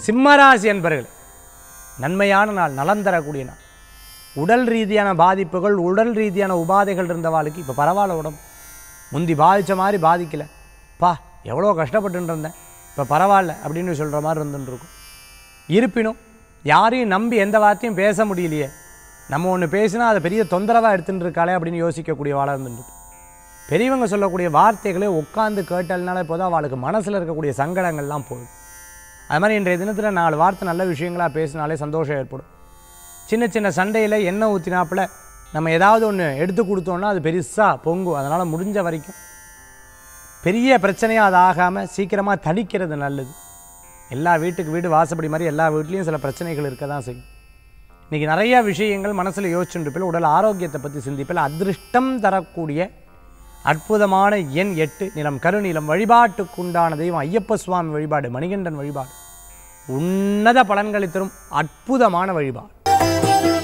சிம்மராசி என்பர்கள் நன்மையான நாள் நலம் தரக்கூடிய நாள் உடல் ரீதியான பாதிப்புகள் உடல் ரீதியான உபாதைகள் இருந்தவாளுக்கு இப்போ பரவாயில்ல உடம்பு முந்தி பாதித்த மாதிரி பாதிக்கல பா எவ்வளோ கஷ்டப்பட்டுட்டு இருந்தேன் இப்போ பரவாயில்ல அப்படின்னு சொல்கிற மாதிரி இருந்துட்டு இருக்கும் இருப்பினும் யாரையும் நம்பி எந்த வார்த்தையும் பேச முடியலையே நம்ம ஒன்று பேசினா அதை பெரிய தொந்தரவாக எடுத்துட்டு இருக்காளே அப்படின்னு யோசிக்கக்கூடிய வாழ இருந்துட்டு பெரியவங்க சொல்லக்கூடிய வார்த்தைகளை உட்காந்து கேட்டல்னாலே போதும் அவளுக்கு மனசில் இருக்கக்கூடிய சங்கடங்கள்லாம் போயிடும் அது மாதிரி இன்றைய தினத்தில் நாலு வார்த்தை நல்ல விஷயங்களாக பேசினாலே சந்தோஷம் ஏற்படும் சின்ன சின்ன சண்டையில் எண்ணெய் ஊற்றினாப்புல நம்ம ஏதாவது ஒன்று எடுத்து கொடுத்தோன்னா அது பெருசாக பொங்கும் அதனால் முடிஞ்ச வரைக்கும் பெரிய பிரச்சனையாக அது ஆகாமல் சீக்கிரமாக தணிக்கிறது நல்லது எல்லா வீட்டுக்கு வீடு வாசப்படி மாதிரி எல்லா வீட்லேயும் சில பிரச்சனைகள் இருக்க தான் செய்யும் இன்றைக்கி நிறைய விஷயங்கள் மனசில் யோசிச்சுருப்பில் உடல் ஆரோக்கியத்தை பற்றி சிந்திப்பில் அதிர்ஷ்டம் தரக்கூடிய அற்புதமான எண் எட்டு நிலம் கருநிலம் வழிபாட்டுக்குண்டான தெய்வம் ஐயப்ப சுவாமி வழிபாடு மணிகண்டன் வழிபாடு உன்னத பலன்களை தரும் அற்புதமான வழிபாடு